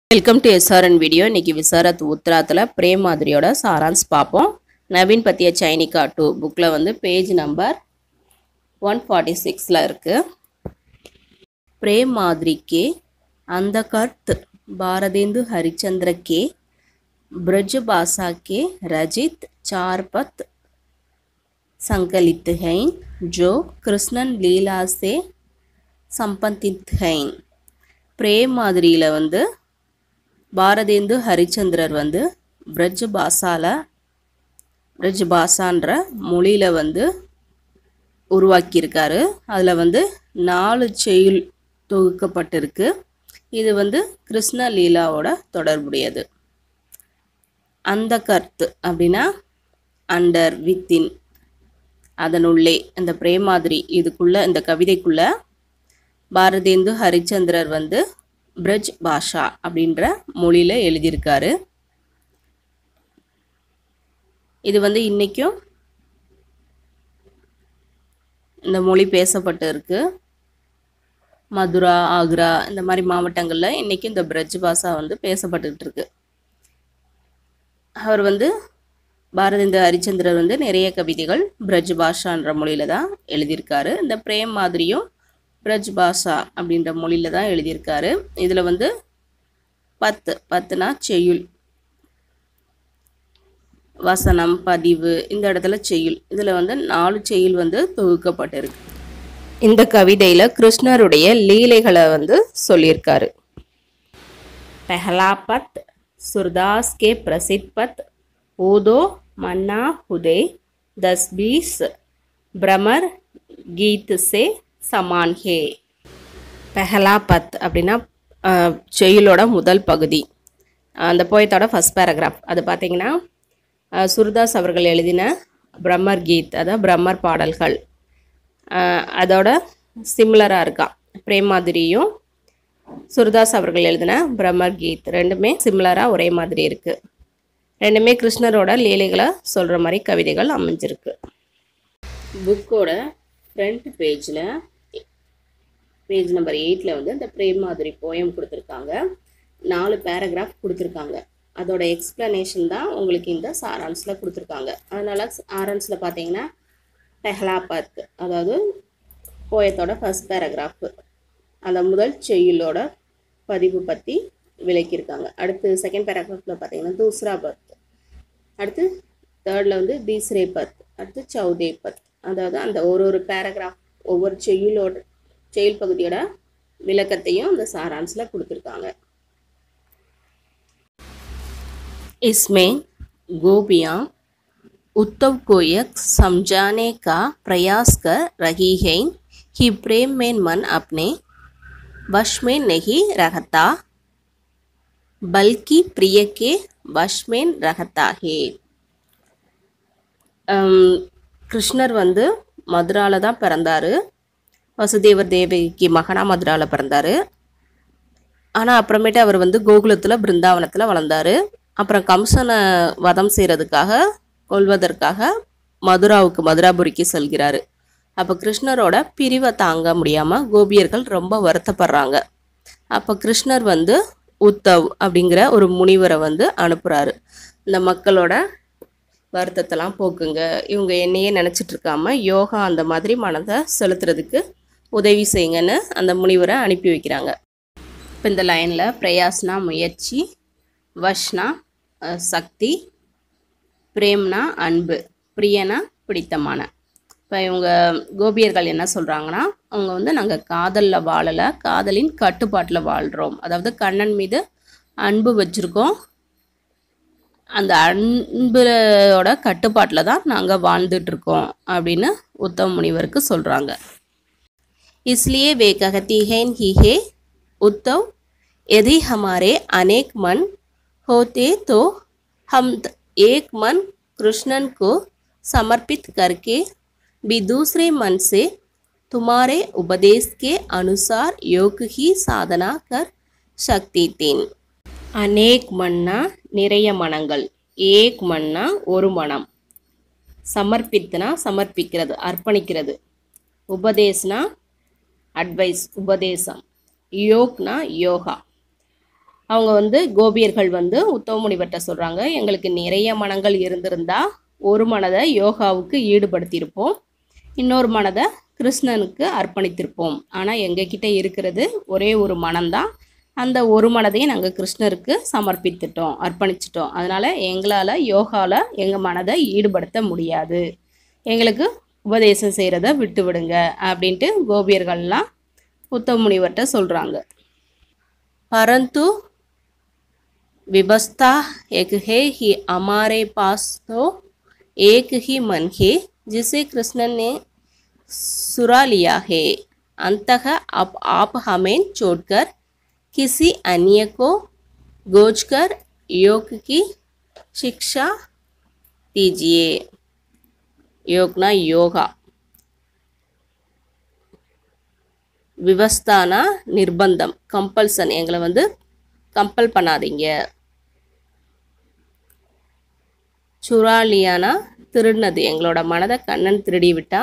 welcome to SRN video இன்னைக்கு விசாரத் உத்ராத்தில் frame மாதிரியோட சாரான்ஸ் பார்ப்போம் நவீன் பத்திய சைனிகா டூ புக்கில் வந்து பேஜ் நம்பர் ஒன் ஃபார்ட்டி சிக்ஸில் இருக்குது प्रेम मादरी के अंधकर्त भारतेंदु हरिचंद्र के ब्रजभाषा के रचित चार पथ संकलित हैं जो कृष्णन लीला से संबंधित हैं பிரேம் மாதிரியில் வந்து பாரதேந்து ஹரிச்சந்திரர் வந்து பிரஜ் பாஷால பிரஜ் பாஷான்ற மொழியில் வந்து உருவாக்கியிருக்காரு அதில் வந்து நாலு செயல் தொகுக்கப்பட்டிருக்கு இது வந்து கிருஷ்ண லீலாவோட தொடர்புடையது அந்த கருத்து அப்படின்னா அண்டர் வித்தின் அதனுள்ளே இந்த பிரேமாதிரி இதுக்குள்ள இந்த கவிதைக்குள்ள பாரதேந்து ஹரிச்சந்திரர் வந்து பிரஜ் பாஷா அப்படின்ற மொழியில் எழுதியிருக்காரு இது வந்து இன்றைக்கும் இந்த மொழி பேசப்பட்டு இருக்கு மதுரா ஆக்ரா இந்த மாதிரி மாவட்டங்களில் இன்றைக்கும் இந்த பிரஜ் பாஷா வந்து பேசப்பட்டுக்கிட்டு இருக்கு அவர் வந்து பாரதேந்திர ஹரிச்சந்திரர் வந்து நிறைய கவிதைகள் பிரஜ் பாஷான்ற மொழியில் தான் எழுதியிருக்காரு இந்த பிரேம் மாதிரியும் பிரஜ் பாஷா அப்படின்ற மொழியில் தான் எழுதியிருக்காரு இதில் வந்து பத்து பத்துனா செய்யுள் வசனம் பதிவு இந்த இடத்துல செய்யுள் இதில் வந்து நாலு செய்யுள் வந்து தொகுக்கப்பட்டிருக்கு இந்த கவிதையில் கிருஷ்ணருடைய லீலைகளை வந்து சொல்லியிருக்காரு பெஹலா பத் சுர்தாஸ் கே பிரசித் பத் ஊதோ மன்னா ஹுதே தஸ் பீஸ் பிரமர் கீத் சே சமான் ஹே பெஹலா பத் அப்படின்னா அஹ், செய்யுளோட முதல் பகுதி அந்த போயத்தோட ஃபஸ்ட் பேராகிராஃப் அது பார்த்தீங்கன்னா அஹ், சுர்தாஸ் அவர்கள் எழுதின பிரம்மர் கீத் அதாவது பிரம்மர் பாடல்கள் அஹ், அதோட சிமிலராக இருக்கான் பிரேம் மாதிரியும் சுர்தாஸ் அவர்கள் எழுதின பிரம்மர் கீத் ரெண்டுமே சிமிலராக ஒரே மாதிரி இருக்குது ரெண்டுமே கிருஷ்ணரோட லீலைகளை சொல்கிற மாதிரி கவிதைகள் அமைஞ்சிருக்கு புக்கோட ஃப்ரண்ட் பேஜில் பேஜ் நம்பர் எயிட்டில் வந்து இந்த பிரேம் மாதிரி போயம் கொடுத்துருக்காங்க நாலு பேராகிராஃப் கொடுத்துருக்காங்க அதோட எக்ஸ்ப்ளனேஷன் தான் உங்களுக்கு இந்த சாரான்ஸில் கொடுத்துருக்காங்க அதனால் சாரான்ஸில் பார்த்தீங்கன்னா பெஹலா பத் அதாவது போயத்தோட ஃபர்ஸ்ட் பேராகிராஃப் அந்த முதல் செய்யுளோட பதிவு பற்றி விளக்கியிருக்காங்க அடுத்து செகண்ட் பேராகிராஃபில் பார்த்தீங்கன்னா தூஸ்ரா பத் அடுத்து தேர்டில் வந்து தீஸ்ரே பத் அடுத்து சௌதே பத் அதாவது அந்த ஒரு ஒரு பேராகிராஃப் ஒவ்வொரு செய்யுளோட செயல் பகுதியோட விளக்கத்தையும் அந்த சாரான்ஸில் கொடுத்துருக்காங்க इसमें गोपियाँ उद्धव को एक समझाने का प्रयास कर रही हैं कि प्रेम में मन अपने वश में नहीं रहता बल्कि प्रिय के वश में रहता है ஹம், கிருஷ்ணர் வந்து மதுரால தான் பிறந்தார் வசுதேவர் தேவகிக்கு மகனா மதுரால பிறந்தார் ஆனால் அப்புறமேட்டு அவர் வந்து கோகுலத்தில் பிருந்தாவனத்தில் வளர்ந்தார் அப்புறம் கம்சனை வதம் செய்கிறதுக்காக கொல்வதற்காக மதுராவுக்கு மதுராபுரிக்கு செல்கிறாரு அப்போ கிருஷ்ணரோட பிரிவை தாங்க முடியாமல் கோபியர்கள் ரொம்ப வருத்தப்படுறாங்க அப்போ கிருஷ்ணர் வந்து உத்தவ் அப்படிங்கிற ஒரு முனிவரை வந்து அனுப்புகிறாரு இந்த மக்களோட வருத்தத்தெல்லாம் போக்குங்க இவங்க என்னையே நினச்சிட்டு இருக்காம யோகா அந்த மாதிரி மனதை செலுத்துறதுக்கு உதவி செய்யுங்கன்னு அந்த முனிவரை அனுப்பி வைக்கிறாங்க இப்போ இந்த லைனில் பிரயாஸ்னா முயற்சி வஷ்னா அஹ், சக்தி பிரேம்னா அன்பு பிரியனா பிடித்தமான இப்போ இவங்க கோபியர்கள் என்ன சொல்கிறாங்கன்னா அவங்க வந்து நாங்கள் காதலில் வாழலை காதலின் கட்டுப்பாட்டில் வாழ்கிறோம் அதாவது கண்ணன் மீது அன்பு வச்சுருக்கோம் அந்த அன்போட கட்டுப்பாட்டில் தான் நாங்கள் வாழ்ந்துட்டுருக்கோம் அப்படின்னு உத்தம முனிவருக்கு சொல்கிறாங்க इसलिए वे कहती हैं कि हे उद्धव यदि हमारे अनेक मन होते तो हम त- एक मन कृष्णन को समर्पित करके भी दूसरे मन से तुम्हारे उपदेश के अनुसार योग ही साधना कर सकती थीं அநேக் மன்னா நிறைய மனங்கள் ஏக் மன்னா ஒரு மனம் சமர்ப்பித்துனா சமர்ப்பிக்கிறது அர்ப்பணிக்கிறது உபதேசனா அட்வைஸ் உபதேசம் யோக்னா யோகா அவங்க வந்து கோபியர்கள் வந்து உத்தவ முனிவர்கிட்ட சொல்கிறாங்க எங்களுக்கு நிறைய மனங்கள் இருந்திருந்தா ஒரு மனதை யோகாவுக்கு ஈடுபடுத்தியிருப்போம் இன்னொரு மனதை கிருஷ்ணனுக்கு அர்ப்பணித்திருப்போம் ஆனால் எங்ககிட்ட இருக்கிறது ஒரே ஒரு மனம்தான் அந்த ஒரு மனதையும் நாங்கள் கிருஷ்ணருக்கு சமர்ப்பித்துட்டோம் அர்ப்பணிச்சிட்டோம் அதனால் எங்களால் யோகாவில் எங்கள் மனதை ஈடுபடுத்த முடியாது எங்களுக்கு உபதேசம் செய்கிறத விட்டு விடுங்க அப்படின்ட்டு கோபியர்கள்லாம் உத்தம முனிவர்கிட்ட சொல்கிறாங்க परंतु व्यवस्था एक है ही हमारे पास तो एक ही मन है जिसे कृष्ण ने सुरा लिया है अंतः अब आप हमें छोड़कर किसी अन्य को गोज कर योग की शिक्षा दीजिए योगना योगा விவஸ்தானா நிர்பந்தம் கம்பல்சன் எங்களை வந்து கம்பல் பண்ணாதீங்க சுராலியானா திருடினது எங்களோட மனதை கண்ணன் திருடி விட்டா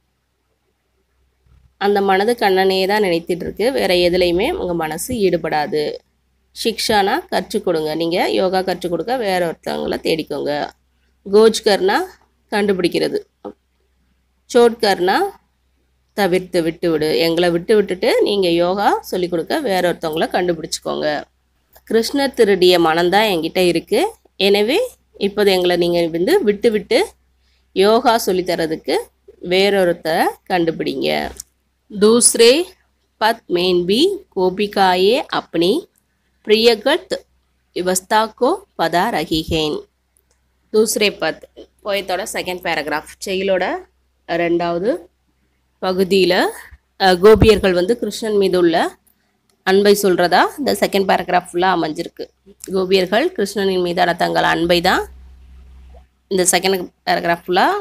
அந்த மனது கண்ணனே தான் நினைத்திட்டு இருக்கு வேற எதுலேயுமே உங்கள் மனசு ஈடுபடாது சிக்ஷானா கற்றுக் கொடுங்க நீங்கள் யோகா கற்றுக் கொடுக்க வேற ஒருத்தவங்கள தேடிக்கோங்க கோஜ்கர்னா கண்டுபிடிக்கிறது சோட்கர்னா தவிர்த்து விட்டு விடு எங்களை விட்டு விட்டுட்டு நீங்கள் யோகா சொல்லிக் கொடுக்க வேற ஒருத்தவங்கள கண்டுபிடிச்சிக்கோங்க கிருஷ்ணர் திருடிய மனம்தான் என்கிட்ட இருக்குது எனவே இப்போது எங்களை நீங்கள் வந்து விட்டு விட்டு யோகா சொல்லித்தரதுக்கு வேறொருத்தரை கண்டுபிடிங்க दूसरे पद में भी गोपिकाएं अपनी प्रियगत व्यवस्था को पदा रही हैं दूसरे पद போயத்தோட செகண்ட் பேராகிராஃப் செயலோட ரெண்டாவது பகுதியில் கோபியர்கள் வந்து கிருஷ்ணன் மீது உள்ள அன்பை சொல்கிறதா இந்த செகண்ட் பேராகிராஃப் ஃபுல்லாக அமைஞ்சிருக்கு கோபியர்கள் கிருஷ்ணனின் மீதான தங்கள் அன்பை தான் இந்த செகண்ட் பேராகிராஃப் ஃபுல்லாக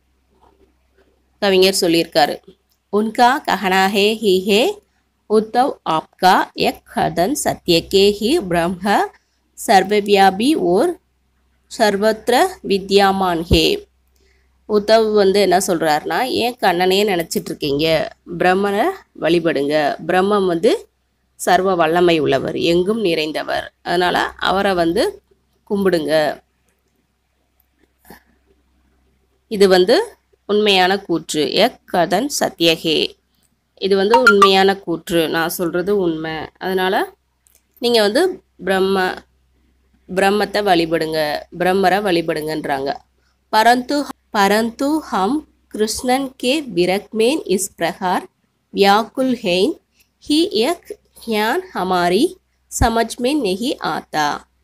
कविஞர் சொல்லியிருக்காரு उनका कहना है ही है उद्धव आपका एक खदन सत्य के ही ब्रह्म सर्वव्यापी और सर्वत्र विद्यामान है உத்தவ் வந்து என்ன சொல்கிறாருன்னா ஏன் கண்ணனே நினச்சிட்டு இருக்கீங்க பிரம்மனை வழிபடுங்க பிரம்மம் வந்து சர்வ வல்லமை உள்ளவர் எங்கும் நிறைந்தவர் அதனால் அவரை வந்து கும்பிடுங்க இது வந்து உண்மையான கூற்று எக் கதன் சத்யகே இது வந்து உண்மையான கூற்று நான் சொல்கிறது உண்மை அதனால் நீங்கள் வந்து பிரம்ம பிரம்மத்தை வழிபடுங்க பிரம்மரை வழிபடுங்கன்றாங்க பரந்து பரந்து ஹம் கிருஷ்ணன் के विरक में इस प्रकार व्याकुल हैं ही एक ज्ञान हमारी समझ में नहीं आता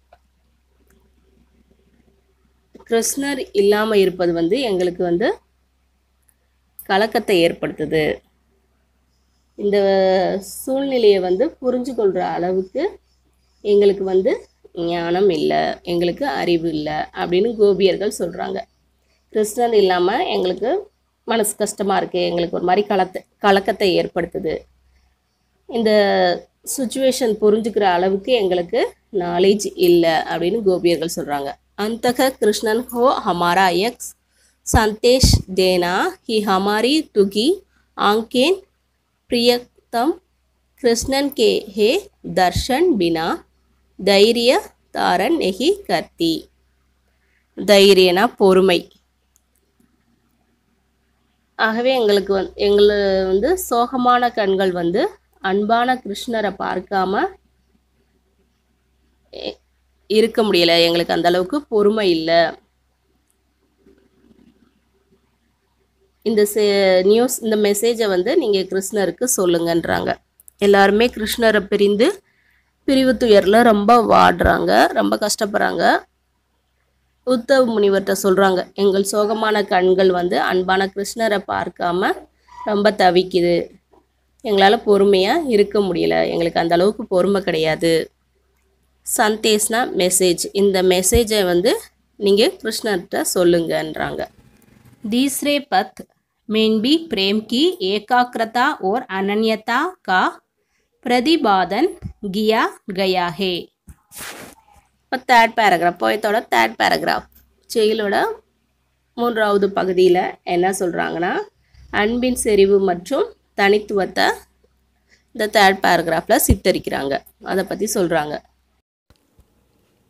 கிருஷ்ணர் இல்லாமல் இருப்பது வந்து எங்களுக்கு வந்து கலக்கத்தை ஏற்படுத்துது இந்த சூழ்நிலையை வந்து புரிஞ்சு கொள்கிற அளவுக்கு எங்களுக்கு வந்து ஞானம் இல்லை எங்களுக்கு அறிவு இல்லை அப்படின்னு கோபியர்கள் சொல்கிறாங்க கிருஷ்ணன் இல்லாமல் எங்களுக்கு மனசு கஷ்டமாக இருக்குது எங்களுக்கு ஒரு மாதிரி கலத்தை கலக்கத்தை ஏற்படுத்துது இந்த சுச்சுவேஷன் புரிஞ்சுக்கிற அளவுக்கு எங்களுக்கு நாலேஜ் இல்லை அப்படின்னு கோபியர்கள் சொல்கிறாங்க अंतः कृष्णन हो हमारा एक संदेश देना ही हमारी तुगी आंखें प्रियतम कृष्णन के है दर्शन बिना தைரிய தாரன் நெகி கர்த்தி தைரியனா பொறுமை ஆகவே எங்களுக்கு வந்து எங்களை வந்து சோகமான கண்கள் வந்து அன்பான கிருஷ்ணரை பார்க்காம எ- இருக்க முடியல எங்களுக்கு அந்த அளவுக்கு பொறுமை இல்லை இந்த நியூஸ் இந்த மெசேஜை வந்து நீங்கள் கிருஷ்ணருக்கு சொல்லுங்கன்றாங்க எல்லாருமே கிருஷ்ணரை பிரிந்து பிரிவு துயரில் ரொம்ப வாடுறாங்க ரொம்ப கஷ்டப்படுறாங்க உத்தவ முனிவர்கிட்ட சொல்கிறாங்க எங்கள் சோகமான கண்கள் வந்து அன்பான கிருஷ்ணரை பார்க்காம ரொம்ப தவிக்குது எங்களால் பொறுமையாக இருக்க முடியல எங்களுக்கு அந்த அளவுக்கு பொறுமை கிடையாது சந்தேஷ்னா மெசேஜ் இந்த மெசேஜை வந்து நீங்கள் கிருஷ்ணர்கிட்ட சொல்லுங்கன்றாங்க तीसरे पथ में भी प्रेम की एकाग्रता और अनन्यता का प्रतिपादन किया गया है இப்போ தேர்ட் பேராகிராஃப் போயத்தோட தேர்ட் பேராகிராஃப் செயலோட மூன்றாவது பகுதியில் என்ன சொல்கிறாங்கன்னா அன்பின் செறிவு மற்றும் தனித்துவத்தை இந்த தேர்ட் பேராகிராஃபில் சித்தரிக்கிறாங்க அதை பற்றி சொல்கிறாங்க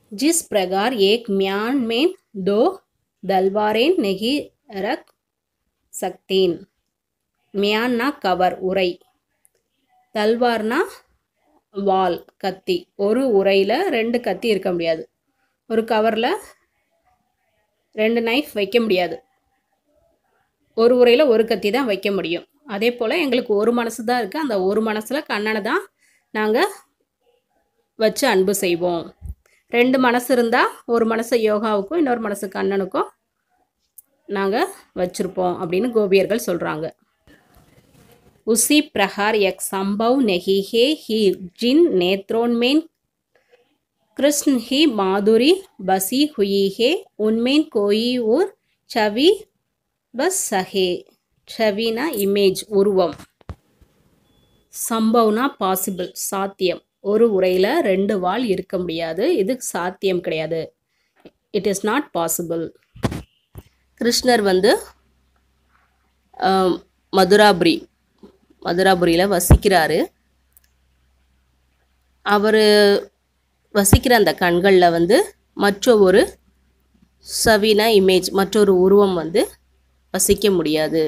जिस प्रकार एक म्यान में दो दलवारें नहीं रख सकतीन மியான்னா கவர் உரை தல்வார்னா வால் கத்தி ஒரு உரையில் ரெண்டு கத்தி இருக்க முடியாது ஒரு கவரில் ரெண்டு நைஃப் வைக்க முடியாது ஒரு உரையில் ஒரு கத்தி தான் வைக்க முடியும் அதே போல் எங்களுக்கு ஒரு மனசு தான் இருக்குது அந்த ஒரு மனசில் கண்ணனை தான் நாங்கள் வச்சு அன்பு செய்வோம் ரெண்டு மனசு இருந்தால் ஒரு மனசு யோகாவுக்கும் இன்னொரு மனசு கண்ணனுக்கும் நாங்கள் வச்சுருப்போம் அப்படின்னு கோபியர்கள் சொல்கிறாங்க उसी प्रकार एक संभव नहीं है ही जिन नेत्रों में कृष्ण ही माधुरी बसी हुई है उनमें कोई और छवि बस सहे छविना இமேஜ் உருவம் சம்பவ்னா பாசிபிள் சாத்தியம் ஒரு உரையில் ரெண்டு வால் இருக்க முடியாது இது சாத்தியம் கிடையாது இட் இஸ் நாட் பாசிபிள் கிருஷ்ணர் வந்து ஆம், மதுராபுரி மதுராபுரியில் வசிக்கிறாரு அவர் வசிக்கிற அந்த கண்களில் வந்து மற்ற ஒரு சவின இமேஜ் மற்றொரு உருவம் வந்து வசிக்க முடியாது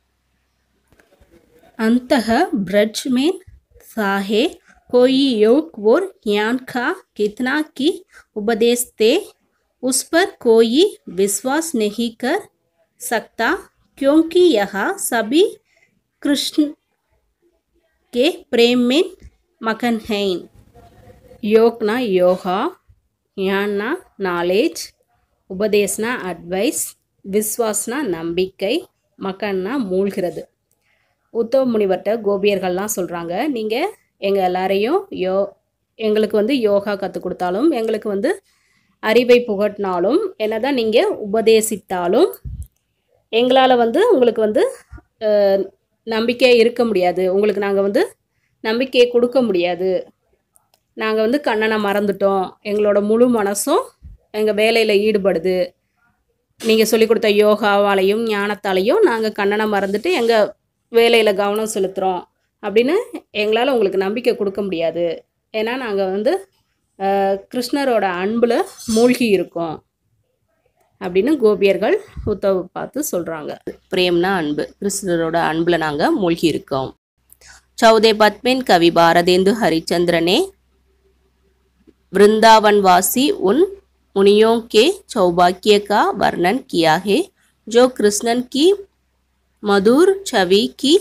अंतः ब्रज में साहे कोई योग और ज्ञान का कितना की उपदेश दे उस पर कोई विश्वास नहीं कर सकता क्योंकि यह सभी कृष्ण के प्रेम में मगन हैं யோக்னா யோகா ஞான்னா நாலேஜ் உபதேசனா அட்வைஸ் விஸ்வாஸ்னா நம்பிக்கை மக்கன்னா மூழ்கிறது உத்தவ முனிவர்கிட்ட கோபியர்கள்லாம் சொல்கிறாங்க நீங்கள் எங்கள் எல்லாரையும் யோ எங்களுக்கு வந்து யோகா கற்றுக் கொடுத்தாலும் எங்களுக்கு வந்து அறிவை புகட்டினாலும் என்னதான் நீங்கள் உபதேசித்தாலும் எங்களால் வந்து உங்களுக்கு வந்து அஹ், நம்பிக்கை இருக்க முடியாது உங்களுக்கு நாங்கள் வந்து நம்பிக்கையை கொடுக்க முடியாது நாங்கள் வந்து கண்ணனை மறந்துட்டோம் எங்களோட முழு மனசும் எங்கள் வேலையில் ஈடுபடுது நீங்கள் சொல்லிக் கொடுத்த யோகாவாலையும் ஞானத்தாலையும் நாங்கள் கண்ணனை மறந்துட்டு எங்கள் வேலையில் கவனம் செலுத்துகிறோம் அப்படின்னு எங்களால் உங்களுக்கு நம்பிக்கை கொடுக்க முடியாது ஏன்னா நாங்கள் வந்து அஹ், கிருஷ்ணரோட அன்பில் மூழ்கி இருக்கோம் அப்படின்னு கோபியர்கள் உத்தவ பார்த்து சொல்கிறாங்க பிரேம்னா அன்பு கிருஷ்ணரோட அன்பில் நாங்கள் மூழ்கி இருக்கோம் चौदह पद में कवि भारतेंदु हरिचंद्र ने वृंदावनवासी उन मुनियों के सौभाग्य का वर्णन किया है जो कृष्णन की मधुर छवि की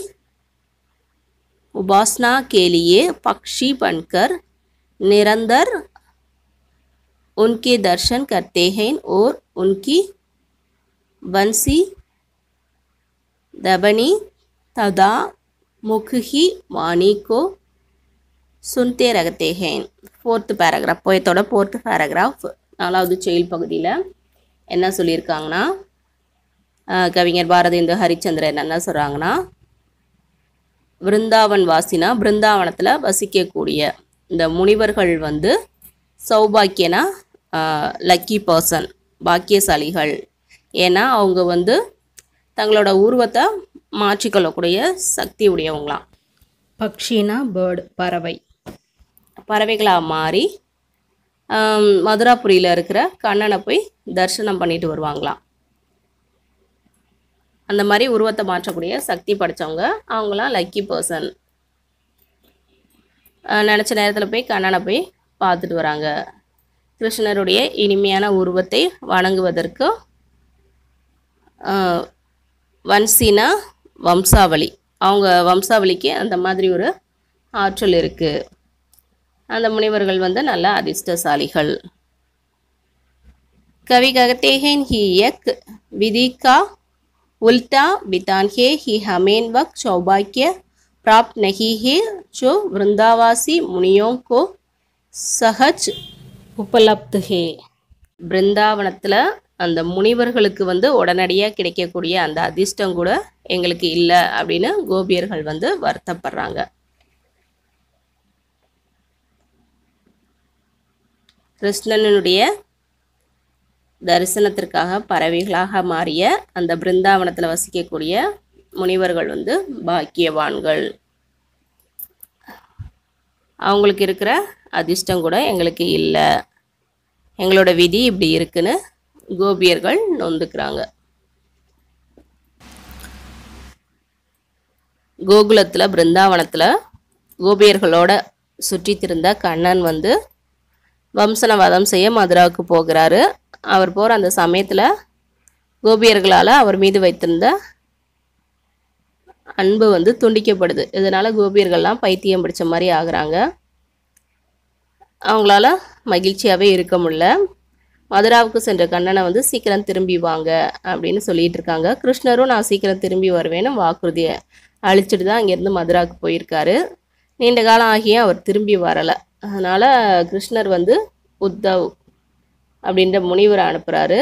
उपासना के लिए पक्षी बनकर निरंतर उनके दर्शन करते हैं और उनकी बंसी दबनी तथा मुख ही वाणी को सुनते रहते हैं ஃபோர்த்து பேராகிராஃப் போயத்தோட ஃபோர்த்து பேராகிராஃப் நாலாவது செயல் பகுதியில் என்ன சொல்லியிருக்காங்கன்னா ஆஹ் கவிஞர் பாரதேந்து ஹரிச்சந்திரன் என்ன சொல்கிறாங்கன்னா விருந்தாவன் வாசினா பிருந்தாவனத்தில் வசிக்கக்கூடிய இந்த முனிவர்கள் வந்து சௌபாக்கியனா லக்கி பர்சன் பாக்கியசாலிகள் ஏன்னா அவங்க வந்து தங்களோட உருவத்தை மாற்றிக்கொள்ளக்கூடிய சக்தி உடையவங்களாம் பக்ஷினா பேர்டு பறவை பறவைகளாக மாறி ஆம், மதுராபுரியில் இருக்கிற கண்ணனை போய் தரிசனம் பண்ணிட்டு வருவாங்களாம் அந்த மாதிரி உருவத்தை மாற்றக்கூடிய சக்தி படைச்சவங்க அவங்களாம் லக்கி பர்சன் நினச்ச நேரத்தில் போய் கண்ணனை போய் பார்த்துட்டு வராங்க கிருஷ்ணருடைய இனிமையான உருவத்தை வணங்குவதற்கு ஆஹ், வன்சினா வம்சாவளி அவங்க வம்சாவளிக்கு அந்த மாதிரி ஒரு ஆற்றல் இருக்குது அந்த முனிவர்கள் வந்து நல்ல அதிர்ஷ்டசாலிகள் कवि कहते हैं ही एक विधि का उल्टा विधान है ही हमें वक्त सौभाग्य प्राप्त नहीं है जो वृंदावासी मुनियों को सहज उपलब्ध है பிருந்தாவனத்தில் அந்த முனிவர்களுக்கு வந்து உடனடியாக கிடைக்கக்கூடிய அந்த அதிர்ஷ்டம் கூட எங்களுக்கு இல்லை அப்படின்னு கோபியர்கள் வந்து வருத்தப்படுறாங்க கிருஷ்ணனுடைய தரிசனத்திற்காக பறவைகளாக மாறிய அந்த பிருந்தாவனத்தில் வசிக்கக்கூடிய முனிவர்கள் வந்து பாக்கியவான்கள் அவங்களுக்கு இருக்கிற அதிர்ஷ்டம் கூட எங்களுக்கு இல்லை எங்களோட விதி இப்படி இருக்குன்னு கோபியர்கள் நொந்துக்கிறாங்க கோகுலத்தில் பிருந்தாவனத்தில் கோபியர்களோட சுற்றித் திருந்த கண்ணன் வந்து வம்சனை வதம் செய்ய மதுராவுக்கு போகிறாரு அவர் போகிற அந்த சமயத்தில் கோபியர்களால் அவர் மீது வைத்திருந்த அன்பு வந்து துண்டிக்கப்படுது இதனால கோபியர்கள்லாம் பைத்தியம் பிடிச்ச மாதிரி ஆகுறாங்க அவங்களால மகிழ்ச்சியாகவே இருக்க முடியல மதுராவுக்கு சென்ற கண்ணனை வந்து சீக்கிரம் திரும்பி வாங்க அப்படின்னு சொல்லிட்டு இருக்காங்க கிருஷ்ணரும் நான் சீக்கிரம் திரும்பி வருவேன்னு வாக்குறுதியை அழிச்சிட்டு தான் அங்கேருந்து மதுராவுக்கு போயிருக்காரு நீண்ட காலம் ஆகியும் அவர் திரும்பி வரலை அதனால் கிருஷ்ணர் வந்து உத்தவ் அப்படின்ற முனிவரை அனுப்புகிறாரு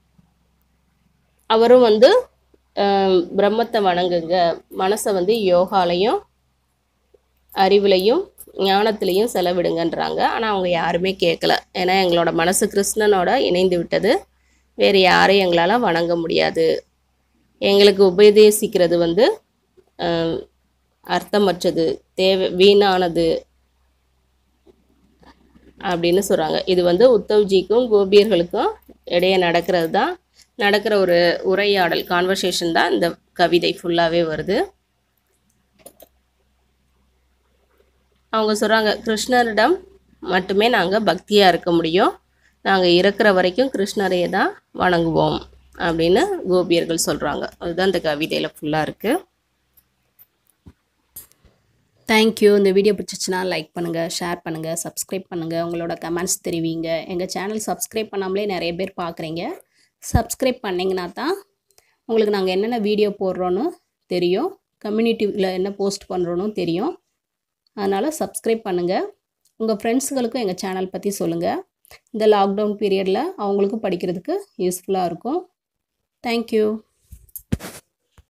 அவரும் வந்து அஹ், பிரம்மத்தை வணங்குங்க மனசை வந்து யோகாலையும் அறிவுலையும் ஞானத்திலையும் செலவிடுங்கன்றாங்க ஆனால் அவங்க யாருமே கேட்கல ஏன்னா எங்களோட மனசு கிருஷ்ணனோட இணைந்து விட்டது வேறு யாரையும் எங்களால் வணங்க முடியாது எங்களுக்கு உபதேசிக்கிறது வந்து அஹ், அர்த்தமற்றது தேவை வீணானது அப்படின்னு சொல்கிறாங்க இது வந்து உத்தவ்ஜிக்கும் கோபியர்களுக்கும் இடையே நடக்கிறது தான் நடக்கிற ஒரு உரையாடல் கான்வர்சேஷன் தான் இந்த கவிதை ஃபுல்லாகவே வருது அவங்க சொல்கிறாங்க கிருஷ்ணரிடம் மட்டுமே நாங்கள் பக்தியாக இருக்க முடியும் நாங்கள் இருக்கிற வரைக்கும் கிருஷ்ணரையே தான் வணங்குவோம் அப்படின்னு கோபியர்கள் சொல்கிறாங்க அதுதான் இந்த கவிதையில் ஃபுல்லாக இருக்குது தேங்க்யூ இந்த வீடியோ பிடிச்சிச்சுன்னா லைக் பண்ணுங்கள் ஷேர் பண்ணுங்கள் சப்ஸ்கிரைப் பண்ணுங்கள் உங்களோட கமெண்ட்ஸ் தெரிவிங்க எங்கள் சேனல் சப்ஸ்கிரைப் பண்ணாமலே நிறைய பேர் பார்க்குறீங்க சப்ஸ்கிரைப் பண்ணிங்கன்னா தான் உங்களுக்கு நாங்கள் என்னென்ன வீடியோ போடுறோன்னு தெரியும் கம்யூனிட்டியில் என்ன போஸ்ட் பண்ணுறோன்னு தெரியும் அதனால் சப்ஸ்கிரைப் பண்ணுங்கள் உங்கள் ஃப்ரெண்ட்ஸுகளுக்கும் எங்கள் சேனல் பற்றி சொல்லுங்கள் இந்த லாக்டவுன் பீரியடில் அவங்களுக்கும் படிக்கிறதுக்கு யூஸ்ஃபுல்லாக இருக்கும் தேங்க்யூ